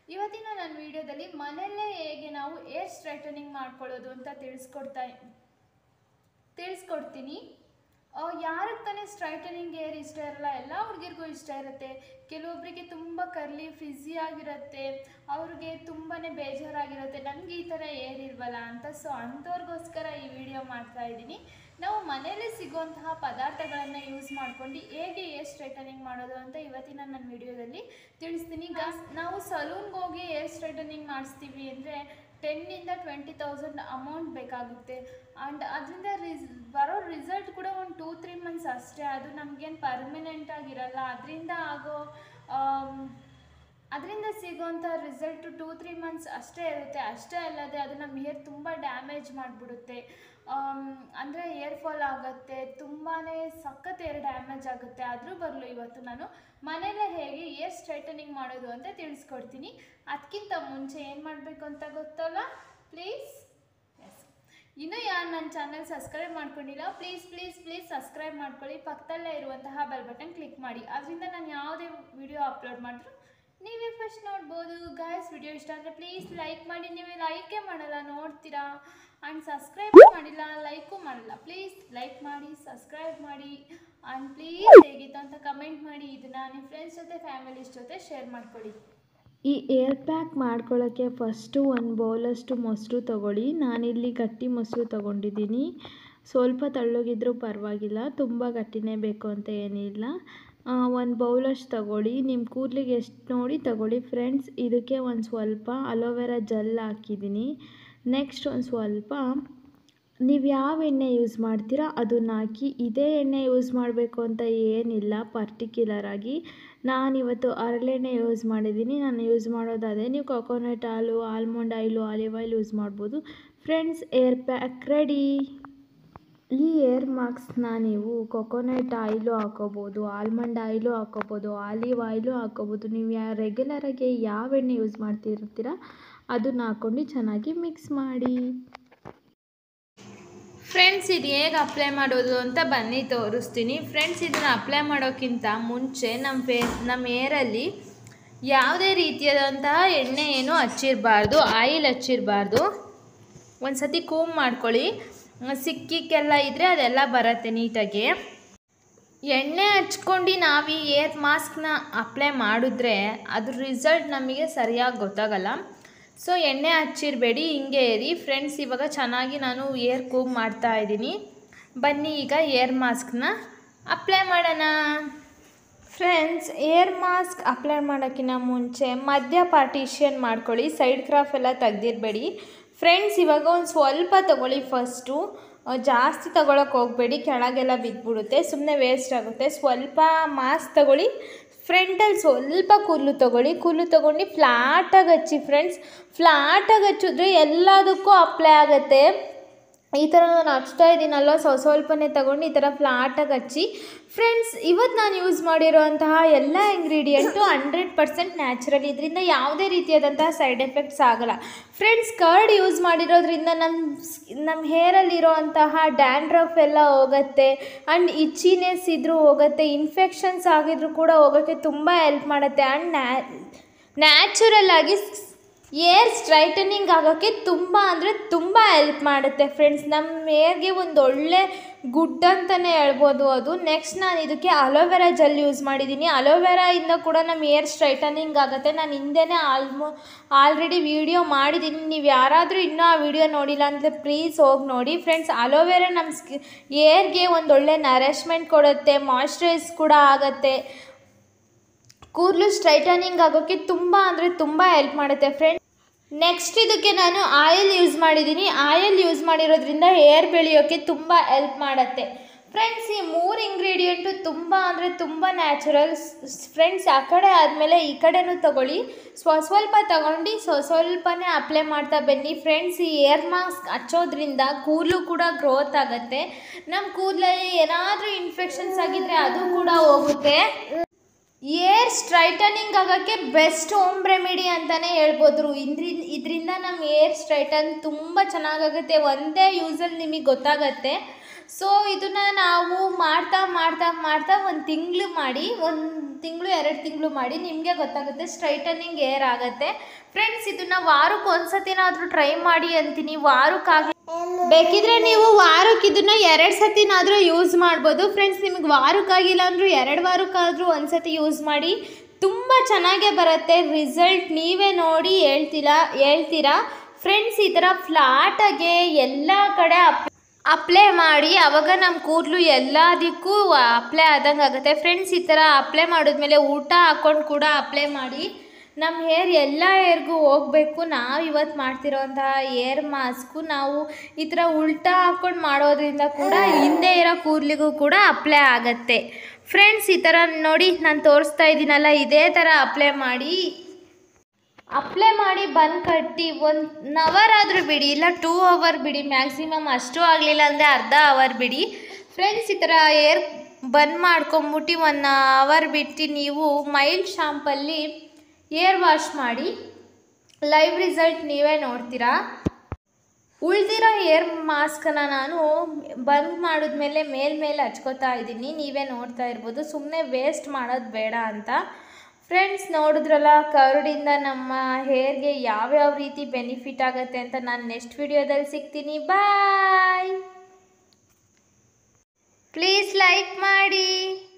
ಇವತ್ತಿನ ನನ್ನ ವಿಡಿಯೋದಲ್ಲಿ ಮನೆಯಲ್ಲೇ ಹೇಗೆ ನಾವು ಏರ್ ಸ್ಟ್ರೈಟನಿಂಗ್ ಮಾಡ್ಕೊಳ್ಳೋದು ಅಂತ ತಿಳಿಸ್ಕೊಡ್ತಾ ತಿಳಿಸ್ಕೊಡ್ತೀನಿ ಯಾರಿಗೆ ತಾನೇ ಸ್ಟ್ರೈಟನಿಂಗ್ ಏರ್ ಇಷ್ಟ ಇರಲ್ಲ ಎಲ್ಲ ಹುಡುಗಿರ್ಗೂ ಇಷ್ಟ ಇರುತ್ತೆ ಕೆಲವೊಬ್ಬರಿಗೆ ತುಂಬ ಕರ್ಲಿ ಫ್ರಿಝಿ ಆಗಿರುತ್ತೆ ಅವ್ರಿಗೆ ತುಂಬಾ ಬೇಜಾರಾಗಿರುತ್ತೆ ನನಗೆ ಈ ಥರ ಏರ್ ಇಲ್ವಲ್ಲ ಅಂತ ಸೊ ಅಂಥವ್ರಿಗೋಸ್ಕರ ಈ ವಿಡಿಯೋ ಮಾಡ್ತಾ ಇದ್ದೀನಿ ನಾವು ಮನೆಯಲ್ಲೇ ಸಿಗುವಂತಹ ಪದಾರ್ಥಗಳನ್ನು ಯೂಸ್ ಮಾಡ್ಕೊಂಡು ಹೇಗೆ ಏರ್ ಸ್ಟ್ರೈಟನಿಂಗ್ ಮಾಡೋದು ಅಂತ ಇವತ್ತಿನ ನನ್ನ ವಿಡಿಯೋದಲ್ಲಿ ತಿಳಿಸ್ತೀನಿ ಗಾಸ್ ನಾವು ಸಲೂನ್ಗೆ ಹೋಗಿ ಏರ್ ಸ್ಟ್ರೈಟನಿಂಗ್ ಮಾಡಿಸ್ತೀವಿ ಅಂದರೆ ಟೆನ್ನಿಂದ ಟ್ವೆಂಟಿ ತೌಸಂಡ್ ಅಮೌಂಟ್ ಬೇಕಾಗುತ್ತೆ ಆ್ಯಂಡ್ ಅದರಿಂದ ರಿಸ್ ಬರೋ ರಿಸಲ್ಟ್ ಕೂಡ ಒಂದು ಟೂ ತ್ರೀ ಮಂತ್ಸ್ ಅಷ್ಟೇ ಅದು ನಮಗೇನು ಪರ್ಮನೆಂಟ್ ಆಗಿರಲ್ಲ ಅದರಿಂದ ಆಗೋ ಅದರಿಂದ ಸಿಗೋಂಥ ರಿಸಲ್ಟು ಟೂ ತ್ರೀ ಮಂತ್ಸ್ ಅಷ್ಟೇ ಇರುತ್ತೆ ಅಷ್ಟೇ ಅಲ್ಲದೆ ಅದು ನಮ್ಮ ಹೇರ್ ತುಂಬ ಡ್ಯಾಮೇಜ್ ಮಾಡಿಬಿಡುತ್ತೆ ಅಂದರೆ ಏರ್ ಫಾಲ್ ಆಗುತ್ತೆ ತುಂಬಾ ಸಖತ್ ಏರ್ ಡ್ಯಾಮೇಜ್ ಆಗುತ್ತೆ ಆದರೂ ಬರಲು ಇವತ್ತು ನಾನು ಮನೇಲೇ ಹೇಗೆ ಏರ್ ಸ್ಟ್ರೈಟನಿಂಗ್ ಮಾಡೋದು ಅಂತ ತಿಳಿಸ್ಕೊಡ್ತೀನಿ ಅದಕ್ಕಿಂತ ಮುಂಚೆ ಏನು ಮಾಡಬೇಕು ಅಂತ ಗೊತ್ತಲ್ಲ ಪ್ಲೀಸ್ ಎಸ್ ಇನ್ನೂ ಯಾರು ನನ್ನ ಚಾನಲ್ ಸಬ್ಸ್ಕ್ರೈಬ್ ಮಾಡ್ಕೊಂಡಿಲ್ಲ ಪ್ಲೀಸ್ ಪ್ಲೀಸ್ ಪ್ಲೀಸ್ ಸಬ್ಸ್ಕ್ರೈಬ್ ಮಾಡ್ಕೊಳ್ಳಿ ಪಕ್ಕದಲ್ಲೇ ಇರುವಂತಹ ಬೆಲ್ ಬಟನ್ ಕ್ಲಿಕ್ ಮಾಡಿ ಅದರಿಂದ ನಾನು ಯಾವುದೇ ವಿಡಿಯೋ ಅಪ್ಲೋಡ್ ಮಾಡಿದ್ರು ನೀವೇ ಫಸ್ಟ್ ನೋಡ್ಬೋದು ಗಾಯಸ್ ವಿಡಿಯೋ ಇಷ್ಟ ಅಂದರೆ ಪ್ಲೀಸ್ ಲೈಕ್ ಮಾಡಿ ನೀವೇ ಲೈಕೇ ಮಾಡಲ್ಲ ನೋಡ್ತೀರಾ ಆ್ಯಂಡ್ ಸಬ್ಸ್ಕ್ರೈಬ್ ಮಾಡಿಲ್ಲ ಲೈಕು ಮಾಡಲ್ಲ ಪ್ಲೀಸ್ ಲೈಕ್ ಮಾಡಿ ಸಬ್ಸ್ಕ್ರೈಬ್ ಮಾಡಿ ಆ್ಯಂಡ್ ಪ್ಲೀಸ್ ಹೇಗಿತ್ತು ಅಂತ ಕಮೆಂಟ್ ಮಾಡಿ ಇದನ್ನು ನಿಮ್ಮ ಫ್ರೆಂಡ್ಸ್ ಜೊತೆ ಫ್ಯಾಮಿಲೀಸ್ ಜೊತೆ ಶೇರ್ ಮಾಡ್ಕೊಳ್ಳಿ ಈ ಏರ್ ಪ್ಯಾಕ್ ಮಾಡ್ಕೊಳ್ಳೋಕ್ಕೆ ಫಸ್ಟು ಒಂದು ಬೌಲಷ್ಟು ಮೊಸರು ತೊಗೊಳ್ಳಿ ನಾನಿಲ್ಲಿ ಗಟ್ಟಿ ಮೊಸರು ತೊಗೊಂಡಿದ್ದೀನಿ ಸ್ವಲ್ಪ ತಳ್ಳಗಿದ್ರೂ ಪರವಾಗಿಲ್ಲ ತುಂಬ ಗಟ್ಟಿನೇ ಬೇಕು ಅಂತ ಏನಿಲ್ಲ ಒಂದು ಬೌಲಷ್ಟು ತಗೊಳ್ಳಿ ನಿಮ್ಮ ಕೂದಲಿಗೆ ಎಷ್ಟು ನೋಡಿ ತಗೊಳ್ಳಿ ಫ್ರೆಂಡ್ಸ್ ಇದಕ್ಕೆ ಒಂದು ಸ್ವಲ್ಪ ಅಲೋವೆರಾ ಜೆಲ್ ಹಾಕಿದ್ದೀನಿ ನೆಕ್ಸ್ಟ್ ಒಂದು ಸ್ವಲ್ಪ ನೀವು ಯಾವ ಎಣ್ಣೆ ಯೂಸ್ ಮಾಡ್ತೀರಾ ಅದನ್ನ ಹಾಕಿ ಇದೇ ಎಣ್ಣೆ ಯೂಸ್ ಮಾಡಬೇಕು ಅಂತ ಏನಿಲ್ಲ ಪರ್ಟಿಕ್ಯುಲರಾಗಿ ನಾನಿವತ್ತು ಹರಳೆಣ್ಣೆ ಯೂಸ್ ಮಾಡಿದ್ದೀನಿ ನಾನು ಯೂಸ್ ಮಾಡೋದು ಅದೇ ನೀವು ಕೊಕೊನಟ್ ಹಾಲು almond oil olive oil use ಮಾಡ್ಬೋದು ಫ್ರೆಂಡ್ಸ್ ಏರ್ ಪ್ಯಾಕ್ ರೆಡಿ ಈ ಏರ್ ಮಾಸ್ಕ್ನ ನೀವು ಕೊಕೊನಟ್ ಆಯಿಲು ಹಾಕೋಬೋದು ಆಲ್ಮಂಡ್ ಆಯಿಲು ಹಾಕೋಬೋದು ಆಲಿವ್ ಆಯಿಲು ಹಾಕೋಬೋದು ನೀವು ಯಾ ರೆಗ್ಯುಲರಾಗಿ ಯಾವ ಎಣ್ಣೆ ಯೂಸ್ ಮಾಡ್ತಿರ್ತೀರ ಅದನ್ನ ಹಾಕ್ಕೊಂಡು ಚೆನ್ನಾಗಿ ಮಿಕ್ಸ್ ಮಾಡಿ ಫ್ರೆಂಡ್ಸ್ ಇದು ಹೇಗೆ ಅಪ್ಲೈ ಮಾಡೋದು ಅಂತ ಬನ್ನಿ ತೋರಿಸ್ತೀನಿ ಫ್ರೆಂಡ್ಸ್ ಇದನ್ನು ಅಪ್ಲೈ ಮಾಡೋಕ್ಕಿಂತ ಮುಂಚೆ ನಮ್ಮ ಫೇ ನಮ್ಮ ಏರಲ್ಲಿ ಯಾವುದೇ ರೀತಿಯಾದಂತಹ ಎಣ್ಣೆ ಏನು ಹಚ್ಚಿರಬಾರ್ದು ಆಯಿಲ್ ಹಚ್ಚಿರಬಾರ್ದು ಒಂದು ಸತಿ ಕೂಮ್ ಮಾಡ್ಕೊಳ್ಳಿ ಸಿಕ್ಕಿಕ್ಕೆಲ್ಲ ಇದ್ದರೆ ಅದೆಲ್ಲ ಬರುತ್ತೆ ನೀಟಾಗಿ ಎಣ್ಣೆ ಹಚ್ಕೊಂಡು ನಾವು ಈ ಏರ್ ಮಾಸ್ಕ್ನ ಅಪ್ಲೈ ಮಾಡಿದ್ರೆ ಅದ್ರ ರಿಸಲ್ಟ್ ನಮಗೆ ಸರಿಯಾಗಿ ಗೊತ್ತಾಗಲ್ಲ ಸೊ ಎಣ್ಣೆ ಹಚ್ಚಿರಬೇಡಿ ಹಿಂಗೆ ಏರಿ ಫ್ರೆಂಡ್ಸ್ ಇವಾಗ ಚೆನ್ನಾಗಿ ನಾನು ಏರ್ ಕೂಮ್ ಮಾಡ್ತಾ ಇದ್ದೀನಿ ಬನ್ನಿ ಈಗ ಏರ್ ಮಾಸ್ಕ್ನ ಅಪ್ಲೈ ಮಾಡೋಣ ಫ್ರೆಂಡ್ಸ್ ಏರ್ ಮಾಸ್ಕ್ ಅಪ್ಲೈ ಮಾಡೋಕ್ಕಿಂತ ಮುಂಚೆ ಮಧ್ಯ ಪಾರ್ಟಿಷನ್ ಮಾಡ್ಕೊಳ್ಳಿ ಸೈಡ್ ಕ್ರಾಫ್ ಎಲ್ಲ ತೆಗ್ದಿರಬೇಡಿ ಫ್ರೆಂಡ್ಸ್ ಇವಾಗ ಒಂದು ಸ್ವಲ್ಪ ತೊಗೊಳ್ಳಿ ಫಸ್ಟು ಜಾಸ್ತಿ ತಗೊಳಕ್ಕೆ ಹೋಗಬೇಡಿ ಕೆಳಗೆಲ್ಲ ಬಿದ್ದುಬಿಡುತ್ತೆ ಸುಮ್ಮನೆ ವೇಸ್ಟ್ ಆಗುತ್ತೆ ಸ್ವಲ್ಪ ಮಾಸ್ಕ್ ತಗೊಳ್ಳಿ ಫ್ರಂಟಲ್ಲಿ ಸ್ವಲ್ಪ ಕೂದಲು ತೊಗೊಳ್ಳಿ ಕೂದಲು ತೊಗೊಂಡು ಫ್ಲಾಟಾಗಿ ಹಚ್ಚಿ ಫ್ರೆಂಡ್ಸ್ ಫ್ಲಾಟಾಗಿ ಹಚ್ಚಿದ್ರೆ ಎಲ್ಲದಕ್ಕೂ ಅಪ್ಲೈ ಆಗುತ್ತೆ ಈ ಥರ ನಾನು ಹಚ್ತಾ ಇದ್ದೀನಲ್ವ ಸ್ವ ಸ್ವಲ್ಪನೇ ತಗೊಂಡು ಈ ಥರ ಫ್ಲಾಟಾಗಿ ಹಚ್ಚಿ ಫ್ರೆಂಡ್ಸ್ ಇವತ್ತು ನಾನು ಯೂಸ್ ಮಾಡಿರೋಂತಹ ಎಲ್ಲ ಇಂಗ್ರೀಡಿಯೆಂಟು ಹಂಡ್ರೆಡ್ ಪರ್ಸೆಂಟ್ ನ್ಯಾಚುರಲ್ ಇದರಿಂದ ಯಾವುದೇ ರೀತಿಯಾದಂತಹ ಸೈಡ್ ಎಫೆಕ್ಟ್ಸ್ ಆಗಲ್ಲ ಫ್ರೆಂಡ್ಸ್ ಕರ್ಡ್ ಯೂಸ್ ಮಾಡಿರೋದ್ರಿಂದ ನಮ್ಮ ನಮ್ಮ ಹೇರಲ್ಲಿರೋ ಅಂತಹ ಡ್ಯಾಂಡ್ರಫ್ ಎಲ್ಲ ಹೋಗುತ್ತೆ ಆ್ಯಂಡ್ ಇಚ್ಚಿನೆಸ್ ಇದ್ರೂ ಹೋಗುತ್ತೆ ಇನ್ಫೆಕ್ಷನ್ಸ್ ಆಗಿದ್ರು ಕೂಡ ಹೋಗೋಕ್ಕೆ ತುಂಬ ಹೆಲ್ಪ್ ಮಾಡುತ್ತೆ ಆ್ಯಂಡ್ ನ್ಯಾ ನ್ಯಾಚುರಲ್ ಆಗಿ ಏರ್ ಸ್ಟ್ರೈಟನಿಂಗ್ ಆಗೋಕ್ಕೆ ತುಂಬ ಅಂದರೆ ತುಂಬ ಹೆಲ್ಪ್ ಮಾಡುತ್ತೆ ಫ್ರೆಂಡ್ಸ್ ನಮ್ಮ ಏರ್ಗೆ ಒಂದು ಒಳ್ಳೆ ಗುಡ್ ಅಂತಲೇ ಹೇಳ್ಬೋದು ಅದು ನೆಕ್ಸ್ಟ್ ನಾನು ಇದಕ್ಕೆ ಅಲೋವೆರಾ ಜೆಲ್ ಯೂಸ್ ಮಾಡಿದ್ದೀನಿ ಅಲೋವೆರಾಯಿಂದ ಕೂಡ ನಮ್ಮ ಏರ್ ಸ್ಟ್ರೈಟನಿಂಗ್ ಆಗುತ್ತೆ ನಾನು ಹಿಂದೆನೇ ಆಲ್ಮೋ ಆಲ್ರೆಡಿ ವೀಡಿಯೋ ಮಾಡಿದ್ದೀನಿ ನೀವು ಯಾರಾದರೂ ಇನ್ನೂ ಆ ವಿಡಿಯೋ ನೋಡಿಲ್ಲ ಅಂದರೆ ಪ್ಲೀಸ್ ಹೋಗಿ ನೋಡಿ ಫ್ರೆಂಡ್ಸ್ ಅಲೋವೆರಾ ನಮ್ಮ ಸ್ಕಿ ಏರ್ಗೆ ಒಂದು ಒಳ್ಳೆ ನರಿಶ್ಮೆಂಟ್ ಕೊಡುತ್ತೆ ಮಾಯ್ಶ್ಚರೈಸ್ ಕೂಡ ಆಗುತ್ತೆ ಕೂದಲು ಸ್ಟ್ರೈಟನಿಂಗ್ ಆಗೋಕ್ಕೆ ತುಂಬ ಅಂದರೆ ತುಂಬ ಹೆಲ್ಪ್ ಮಾಡುತ್ತೆ ಫ್ರೆಂಡ್ ನೆಕ್ಸ್ಟ್ ಇದಕ್ಕೆ ನಾನು ಆಯಿಲ್ ಯೂಸ್ ಮಾಡಿದ್ದೀನಿ ಆಯಿಲ್ ಯೂಸ್ ಮಾಡಿರೋದ್ರಿಂದ ಹೇರ್ ಬೆಳೆಯೋಕ್ಕೆ ತುಂಬ ಹೆಲ್ಪ್ ಮಾಡುತ್ತೆ ಫ್ರೆಂಡ್ಸ್ ಈ ಮೂರು ಇಂಗ್ರೀಡಿಯೆಂಟು ತುಂಬ ಅಂದರೆ ತುಂಬ ನ್ಯಾಚುರಲ್ ಫ್ರೆಂಡ್ಸ್ ಆ ಕಡೆ ಆದಮೇಲೆ ಈ ಕಡೆನೂ ತಗೊಳ್ಳಿ ಸ್ವ ಸ್ವಲ್ಪ ತಗೊಂಡು ಸ್ವ ಸ್ವಲ್ಪನೇ ಅಪ್ಲೈ ಮಾಡ್ತಾ ಬನ್ನಿ ಫ್ರೆಂಡ್ಸ್ ಈ ಏರ್ ಮಾಸ್ಕ್ ಹಚ್ಚೋದ್ರಿಂದ ಕೂದಲು ಕೂಡ ಗ್ರೋತ್ ಆಗುತ್ತೆ ನಮ್ಮ ಕೂದಲಲ್ಲಿ ಏನಾದರೂ ಇನ್ಫೆಕ್ಷನ್ಸ್ ಆಗಿದ್ದರೆ ಅದು ಕೂಡ ಹೋಗುತ್ತೆ ಏರ್ ಸ್ಟ್ರೈಟನಿಂಗ್ ಆಗೋಕ್ಕೆ ಬೆಸ್ಟ್ ಹೋಮ್ ರೆಮಿಡಿ ಅಂತಲೇ ಹೇಳ್ಬೋದು ಇದ್ರಿಂದ ಇದರಿಂದ ನಮ್ಮ ಏರ್ ಸ್ಟ್ರೈಟನ್ ತುಂಬ ಚೆನ್ನಾಗಾಗುತ್ತೆ ಒಂದೇ ಯೂಸಲ್ಲಿ ನಿಮಗೆ ಗೊತ್ತಾಗತ್ತೆ ಸೊ ಇದನ್ನು ನಾವು ಮಾಡ್ತಾ ಮಾಡ್ತಾ ಮಾಡ್ತಾ ಒಂದು ತಿಂಗಳು ಮಾಡಿ ಒಂದು ತಿಂಗಳು ಎರಡು ತಿಂಗಳು ಮಾಡಿ ನಿಮಗೆ ಗೊತ್ತಾಗುತ್ತೆ ಸ್ಟ್ರೈಟನಿಂಗ್ ಏರ್ ಆಗುತ್ತೆ ಫ್ರೆಂಡ್ಸ್ ಇದನ್ನು ವಾರಕ್ಕೆ ಒಂದ್ಸತಿನಾದರೂ ಟ್ರೈ ಮಾಡಿ ಅಂತೀನಿ ವಾರಕ್ಕಾಗಿ ಬೇಕಿದ್ರೆ ನೀವು ವಾರಕ್ಕೆ ಇದನ್ನ ಎರಡು ಸತಿನಾದರೂ ಯೂಸ್ ಮಾಡ್ಬೋದು ಫ್ರೆಂಡ್ಸ್ ನಿಮಗೆ ವಾರಕ್ಕಾಗಿಲ್ಲ ಅಂದರೂ ಎರಡು ವಾರಕ್ಕಾದರೂ ಒಂದ್ಸತಿ ಯೂಸ್ ಮಾಡಿ ತುಂಬ ಚೆನ್ನಾಗೇ ಬರುತ್ತೆ ರಿಸಲ್ಟ್ ನೀವೇ ನೋಡಿ ಹೇಳ್ತೀರಾ ಹೇಳ್ತೀರಾ ಫ್ರೆಂಡ್ಸ್ ಈ ಥರ ಫ್ಲಾಟಾಗೆ ಎಲ್ಲ ಕಡೆ ಅಪ್ ಅಪ್ಲೈ ಮಾಡಿ ಆವಾಗ ನಮ್ಮ ಕೂದಲು ಎಲ್ಲದಕ್ಕೂ ಅಪ್ಲೈ ಆದಂಗೆ ಆಗುತ್ತೆ ಫ್ರೆಂಡ್ಸ್ ಈ ಥರ ಅಪ್ಲೈ ಮಾಡಿದ್ಮೇಲೆ ಊಟ ಹಾಕ್ಕೊಂಡು ಕೂಡ ಅಪ್ಲೈ ಮಾಡಿ ನಮ್ಮ ಹೇರ್ ಎಲ್ಲ ಹೇರ್ಗೂ ಹೋಗಬೇಕು ನಾವು ಇವತ್ತು ಮಾಡ್ತಿರೋಂತಹ ಏರ್ ಮಾಸ್ಕು ನಾವು ಈ ಥರ ಉಲ್ಟಾ ಹಾಕ್ಕೊಂಡು ಮಾಡೋದ್ರಿಂದ ಕೂಡ ಹಿಂದೆ ಇರೋ ಕೂದಲಿಗೂ ಕೂಡ ಅಪ್ಲೈ ಆಗತ್ತೆ ಫ್ರೆಂಡ್ಸ್ ಈ ಥರ ನೋಡಿ ನಾನು ತೋರಿಸ್ತಾ ಇದ್ದೀನಲ್ಲ ಇದೇ ಥರ ಅಪ್ಲೈ ಮಾಡಿ ಅಪ್ಲೈ ಮಾಡಿ ಬನ್ ಕಟ್ಟಿ ಒಂದು ಅವರ್ ಆದರೂ ಬಿಡಿ ಇಲ್ಲ ಟೂ ಅವರ್ ಬಿಡಿ ಮ್ಯಾಕ್ಸಿಮಮ್ ಅಷ್ಟು ಆಗಲಿಲ್ಲ ಅಂದರೆ ಅರ್ಧ ಅವರ್ ಬಿಡಿ ಫ್ರೆಂಡ್ಸ್ ಈ ಥರ ಏರ್ ಬನ್ ಮಾಡ್ಕೊಂಬಿಟ್ಟು ಒನ್ ಅವರ್ ಬಿಟ್ಟು ನೀವು ಮೈಲ್ಡ್ ಶಾಂಪಲ್ಲಿ ಏರ್ ವಾಶ್ ಮಾಡಿ ಲೈವ್ ರಿಸಲ್ಟ್ ನೀವೇ ನೋಡ್ತೀರಾ ಉಳ್ದಿರೋ ಏರ್ ಮಾಸ್ಕನ್ನ ನಾನು ಬಂದ್ ಮಾಡಿದ್ಮೇಲೆ ಮೇಲ್ಮೇಲೆ ಹಚ್ಕೋತಾ ಇದ್ದೀನಿ ನೀವೇ ನೋಡ್ತಾ ಇರ್ಬೋದು ಸುಮ್ಮನೆ ವೇಸ್ಟ್ ಮಾಡೋದು ಬೇಡ ಅಂತ ಫ್ರೆಂಡ್ಸ್ ನೋಡಿದ್ರಲ್ಲ ಕರುಡಿಂದ ನಮ್ಮ ಹೇರ್ಗೆ ಯಾವ್ಯಾವ ರೀತಿ ಬೆನಿಫಿಟ್ ಆಗುತ್ತೆ ಅಂತ ನಾನು ನೆಕ್ಸ್ಟ್ ವಿಡಿಯೋದಲ್ಲಿ ಸಿಗ್ತೀನಿ ಬಾಯ್ ಪ್ಲೀಸ್ ಲೈಕ್ ಮಾಡಿ